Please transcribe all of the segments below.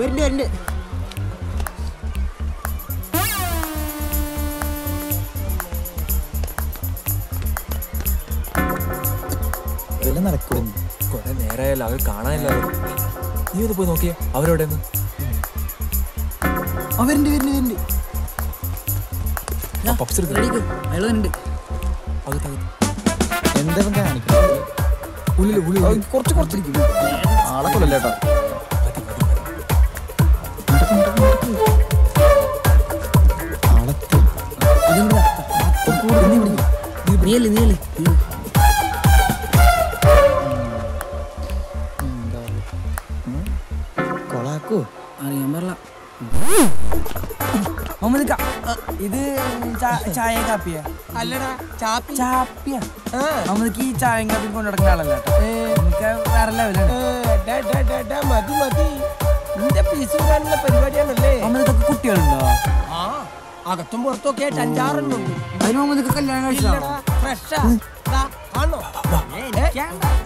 വരുന്നുണ്ട് വരുന്നുണ്ട് ഇതെല്ലാം നടക്കും കുറെ നേരമായല്ലോ അവർ കാണാനില്ല നീ ഒന്ന് പോയി നോക്കിയേ അവരെവിടെ അവരുണ്ട് വരുന്നുണ്ട് വരുന്നുണ്ട് പപ്സ് എടുക്കുന്നു അയാൾ വരുന്നുണ്ട് എന്താ കാണിക്കുന്നത് ഉള്ളില് ഉള്ളിൽ അത് കുറച്ച് കുറച്ചിരിക്കും ആളെ കൊല്ലല്ലേ കേട്ടോ ആളെത്തി നീയല്ലേ നീയല്ലേ കൊളാക്കോ അറിയാൻ പാടില്ല മുഹമ്മദ് ക- അ, ഇത് ചാ- ചായ കാപ്പിയ അല്ലടാ ചാപ്പി ചാപ്പിയ നമുക്ക് ഈ ചായയും കാപ്പി കൊണ്ടു നടക്കുന്ന ആളല്ല നമുക്ക് വേറെ ലെവലാണ് ഏ, ഡാ, ഡാ, ഡാ, ഡാ, മതി മതി നിന്റെ പീസ് വരാനുള്ള പരിപാടിയാണല്ലേ മുഹമ്മദ് ഇതൊക്കെ കുട്ടികളുണ്ടോ ആ അകത്തും പുറത്തൊക്കെ ആയിട്ട് അഞ്ചാറെണ്ണുണ്ട് അതിന് മുഹമ്മദ് ഇതൊക്കെ കല്യാണം കഴിച്ചോ ഫ്രഷാ ദാ, ആണോ ഏ?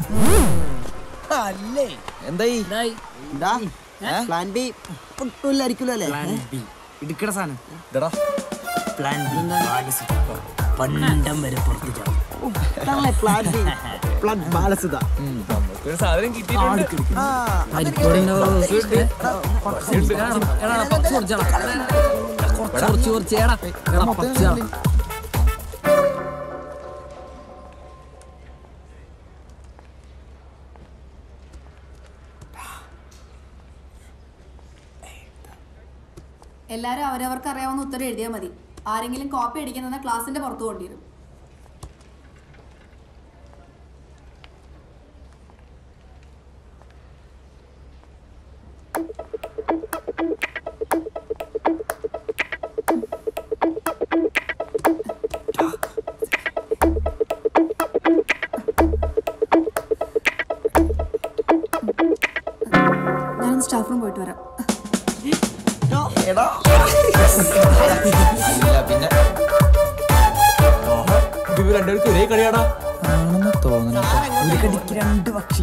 അല്ലേ എന്തായി പ്ലാൻ ബി പൊട്ടില്ലായിരിക്കുമല്ലോ അല്ലേ ഇടുക്കട സാധനം ഇതെടാ പ്ലാൻ ബി പണ്ടം വരെ പുറത്തു പ്ലാൻ ബി പ്ലാൻ ബാലസുത നമുക്കൊരു സാധനം കിട്ടിയിട്ടുണ്ട് കുറച്ച് കുറച്ച് ഏടാ എടാ പച്ച എല്ലാവരും അവരവർക്ക് അറിയാവുന്ന ഉത്തരം എഴുതിയാൽ മതി ആരെങ്കിലും കോപ്പി അടിക്കുന്ന ക്ലാസിന്റെ പുറത്ത് കൊണ്ടിരും ഞാൻ സ്റ്റാഫ് റൂം പോയിട്ട് വരാം അല്ല പിന്നെ ഇവർ രണ്ടുപേർക്ക് ഒരേ കളിയാടാ ആണെന്ന് തോന്നണം ഒരു കടിക്ക് രണ്ട് പക്ഷി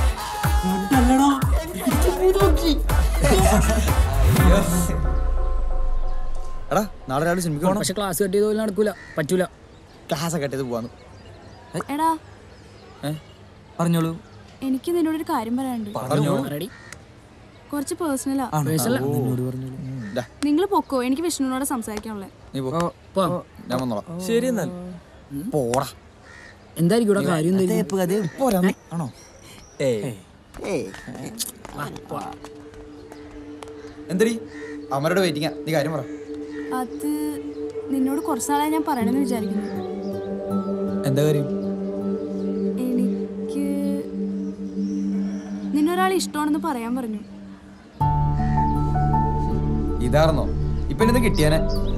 എടാ നാളെ രാവിലെ സിനിമയ്ക്ക് പോകണം പക്ഷെ ക്ലാസ് കട്ട് ചെയ്തോലും നടക്കൂല പറ്റൂല ക്ലാസ് ഒക്കെ ചെയ്ത് പോവാന്ന് എടാ പറഞ്ഞോളൂ എനിക്ക് നിന്നോടൊരു കാര്യം പറയാനുണ്ട് പറഞ്ഞോളൂ റെഡി കുറച്ച് പേഴ്സണലാ നിന്നോട് പറഞ്ഞോളൂ ദാ, നിങ്ങൾ പൊക്കോ എനിക്ക് വിഷ്ണുവിനോട് സംസാരിക്കാനുള്ളേ നീ പോ പോ. ഞാൻ വന്നോളാം ശരി എന്നാൽ പോടാ എന്തായിരിക്കും ഇവിടെ കാര്യം എന്തായിരിക്കും? പോരാ നീ. ആണോ ഏയ് എന്തടി അമരോട് വെയിറ്റിംഗാ നീ കാര്യം പറ അത് നിന്നോട് കുറച്ച് നാളായി ഞാൻ പറയണമെന്ന് വിചാരിക്കുന്നു എന്താ കാര്യം എനിക്ക് നിന്നൊരാൾ ഇഷ്ടമാണെന്ന് പറയാൻ പറഞ്ഞു ഇതാർന്നോ ഇപ്പൊ എന്നെ കിട്ടിയാനെ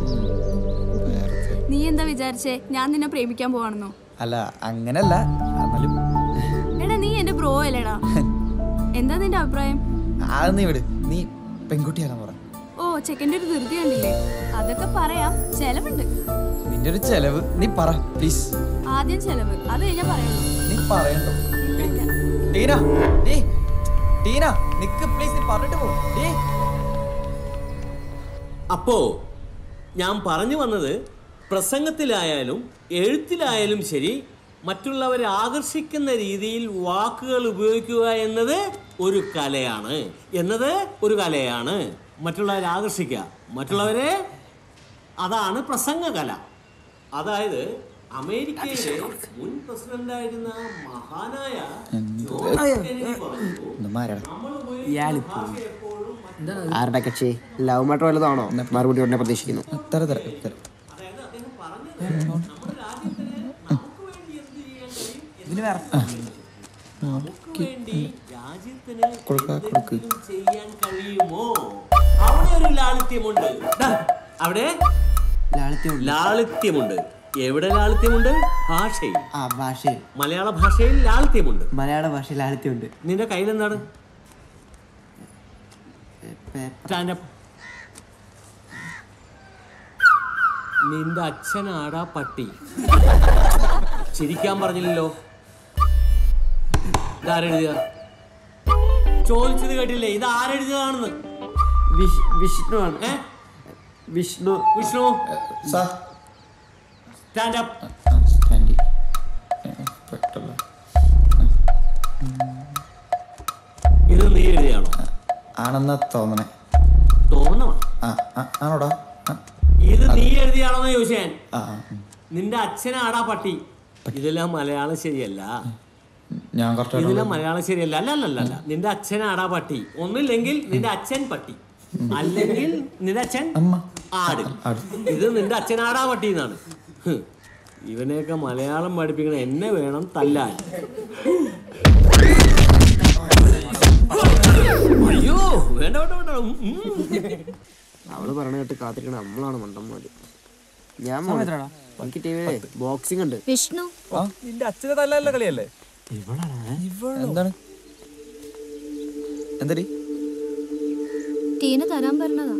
നീ എന്താ വിചാരിച്ചേ ഞാൻ നിന്നെ പ്രേമിക്കാൻ പോവാണെന്നോ അല്ല അങ്ങനല്ല എന്നാലും എടാ നീ എന്റെ ബ്രോ അല്ലേടാ എന്താ നിന്റെ അഭിപ്രായം അത് നീ വിട് നീ പെൺകുട്ടിയാണെന്ന് പറ ഓ ചെക്കൻ്റെ ഒരു ധൃതി കണ്ടില്ലേ അതൊക്കെ പറയാം ചെലവുണ്ട് നിന്റെ ഒരു ചെലവ് നീ പറ പ്ലീസ് ആദ്യം ചെലവ് അത് കഴിഞ്ഞാൽ പറയുള്ളൂ നീ പറയണ്ടോ ഇല്ല, ഇല്ല. ടീന ഡീ ടീന നിക്ക് പ്ലീസ് നീ പറഞ്ഞിട്ട് പോ ഡീ അപ്പോ ഞാൻ പറഞ്ഞു വന്നത് പ്രസംഗത്തിലായാലും എഴുത്തിലായാലും ശരി മറ്റുള്ളവരെ ആകർഷിക്കുന്ന രീതിയിൽ വാക്കുകൾ ഉപയോഗിക്കുക എന്നത് ഒരു കലയാണ് എന്നത് ഒരു കലയാണ് മറ്റുള്ളവരെ ആകർഷിക്കുക മറ്റുള്ളവരെ അതാണ് പ്രസംഗ കല അതായത് അമേരിക്കയിലെ മുൻ പ്രസിഡന്റായിരുന്ന മഹാനായ ജോൺ കെന്നഡി പറഞ്ഞു മാരാടാ ആരുടെ കക്ഷി ലവ് മാറ്റർ വല്ലതാണോ മറുപടി ഉടനെ പ്രതീക്ഷിക്കുന്നു തര തര തര നമുക്ക് വേണ്ടി രാജ്യത്തിന് കൊടുക്ക, കൊടുക്ക്. എന്തെങ്കിലും ചെയ്യാൻ കഴിയുമോ അവിടെ ഒരു ലാളിത്യമുണ്ട് ദാ, അവിടെ ലാളിത്യമുണ്ട് എവിടെ ലാളിത്യമുണ്ട് ഭാഷയിൽ ആ ഭാഷയിൽ മലയാള ഭാഷയിൽ ലാളിത്യമുണ്ട് മലയാള ഭാഷയിൽ ലാളിത്യമുണ്ട് നിന്റെ കയ്യിൽ എന്താണ് സ്റ്റാൻഡപ്പ് നിന്റെ അച്ഛനാടാ പട്ടി ചിരിക്കാൻ പറഞ്ഞില്ലല്ലോ ഇതാരെഴുതിയ ചോദിച്ചത് കേട്ടില്ലേ ഇത് ആരെഴുതിയതാണെന്ന് വിഷ്- വിഷ്ണു ആണ് ഏ Vishnu Vishnu sir stand up സ്റ്റാൻഡി പെട്ടല്ലോ ഇത് നീ എഴുതിയാണോ ആണെന്നാ തോന്നണേ തോന്നണം ആ ആ, ആണോടാ ആ, ഇത് നീ എഴുതിയാണോന്ന് ചോദിച്ചു ഞാൻ ആ ആ, ഉം. നിന്റെ അച്ഛനാടാ പട്ടി ഇതെല്ലാം മലയാളം ശരിയല്ല ഞാൻ കറക്റ്റ് ഇതിലെ മലയാളം ശരിയല്ല അല്ല അല്ല അല്ല അല്ല നിന്റെ അച്ഛനാടാ പട്ടി ഒന്നില്ലെങ്കിൽ നിന്റെ അച്ഛൻ പട്ടി അല്ലെങ്കിൽ നിന്റെ അച്ഛൻ അമ്മ ആട് ആട്. ഇത് നിന്റെ അച്ഛനാടാ പട്ടി എന്നാണ് ഹ്. ഇവനെയൊക്കെ മലയാളം പഠിപ്പിക്കണ എന്നെ വേണം തല്ലാൻ അയ്യോ വേണ്ട വേണ്ട വേണ്ട ഉം, ഉം. അവള് പറയണ കേട്ട് കാത്തിരിക്കണ നമ്മളാണ് മണ്ടന്മാര് ഞാൻ സമയത്തിനാടാ? എനിക്ക് ടി വിയിലെ ബോക്സിംഗ് ഉണ്ട് വിഷ്ണു നിന്റെ അച്ഛനെ തല്ലല്ല കളിയല്ലേ എന്താണ് എന്തടി ടീന തരാൻ പറഞ്ഞതാ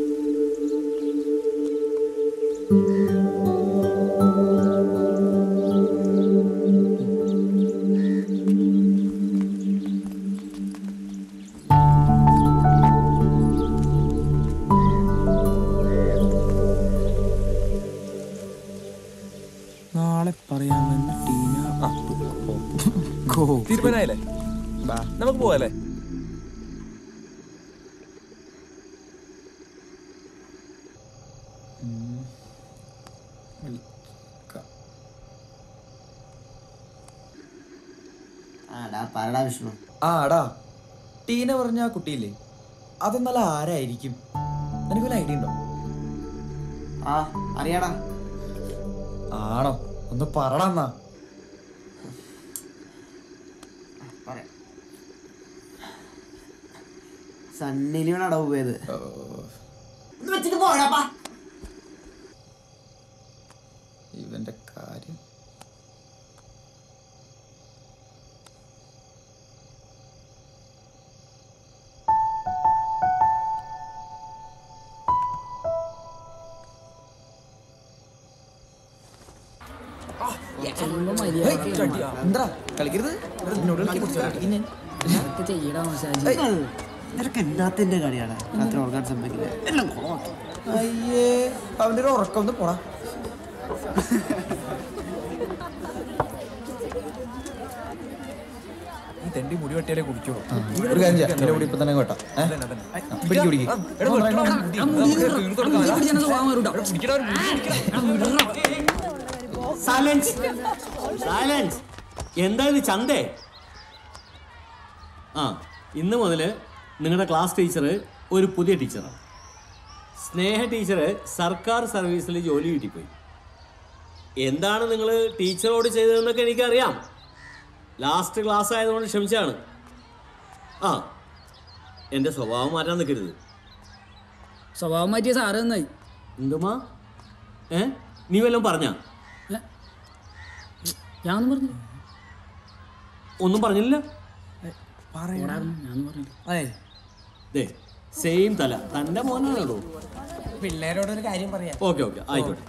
നാളെ പറയാമെന്ന് ടീന തീരുമാനമായില്ലേ നമുക്ക് പോവാല്ലേ ആടാ പറടാ വിഷ്ണു ആ എടാ ടീന പറഞ്ഞ ആ കുട്ടിയില്ലേ അതെന്നല്ല ആരായിരിക്കും നിനക്ക് വല്ല ഐഡിയ ഉണ്ടോ ആ അറിയാടാ ആണോ ഒന്ന് പറടാ എന്നാ പറയാം സണ്ണിലിയോടാ പോയത് ഇവന്റെ കാര്യം എന്താ കളിക്കരുത് ഇവിടെ നിന്നോട് കളിക്കരുത്. നിനക്ക് എന്നാത്തിന്റെ കളിയാണ് രാത്രി ഉറങ്ങാൻ സമ്മതിക്കില്ല എല്ലാം കുളമാക്കി അയ്യേ അവന്റെ ഒരു ഉറക്കം ഒന്ന് പോടാ ഈ തെണ്ടി മുടി വെട്ടിയാലേ കുടിക്കുള്ളൂ ഒരു കാര്യം ചെയ്യാം എന്റെ കൂടി ഇപ്പൊ തന്നെ കേട്ടോ പിടിക്ക് പിടിക്ക് സൈലൻസ് സൈലൻസ് എന്താ ഇത് ചന്തേ ആ ഇന്ന് മുതൽ നിങ്ങളുടെ ക്ലാസ് ടീച്ചർ ഒരു പുതിയ ടീച്ചറാണ് സ്നേഹ ടീച്ചർ സർക്കാർ സർവീസിൽ ജോലി കിട്ടിപ്പോയി എന്താണ് നിങ്ങൾ ടീച്ചറോട് ചെയ്തതെന്നൊക്കെ എനിക്കറിയാം ലാസ്റ്റ് ക്ലാസ് ആയതുകൊണ്ട് ക്ഷമിച്ചാണ് ആ എൻ്റെ സ്വഭാവം മാറ്റാൻ നിൽക്കരുത് സ്വഭാവം മാറ്റിയ സാറ് നന്നായി എന്തുമാ ഏ നീ വല്ലതും പറഞ്ഞാ ഞാനൊന്നും പറഞ്ഞു ഒന്നും പറഞ്ഞില്ല ഞാനൊന്നും പറഞ്ഞു അതെ ദേ സെയിം തല തൻ്റെ മോനാണല്ലോ പിള്ളേരോടൊരു കാര്യം പറയാം ഓക്കെ ഓക്കെ ആയിക്കോട്ടെ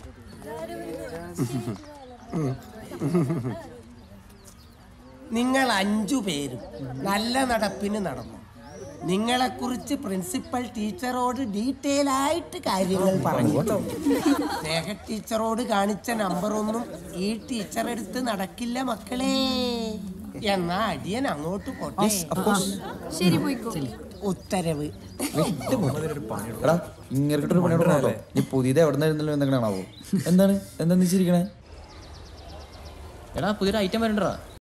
നിങ്ങൾ അഞ്ചു പേരും നല്ല നടപ്പിന് നടന്നു നിങ്ങളെക്കുറിച്ച് പ്രിൻസിപ്പൽ ടീച്ചറോട് ഡീറ്റെയിൽ ആയിട്ട് കാര്യങ്ങൾ പറഞ്ഞു സ്നേഹ ടീച്ചറോട് കാണിച്ച നമ്പറൊന്നും ഈ ടീച്ചർ എടുത്ത് നടക്കില്ല മക്കളെ എന്നാ അടിയൻ അങ്ങോട്ട് പോട്ടെ ശരി പോയിക്കോ ഉത്തരവ് എടാ ഇങ്ങനെയൊരു പണി കൊടുക്കണല്ലോ നീ പുതിയത് എവിടെ നിന്ന് എന്തെങ്കിലും ആവോ എന്താണ് എന്താ നീ ചിരിക്കണേ എടാ പുതിയൊരു ഐറ്റം വരണ്ടടാ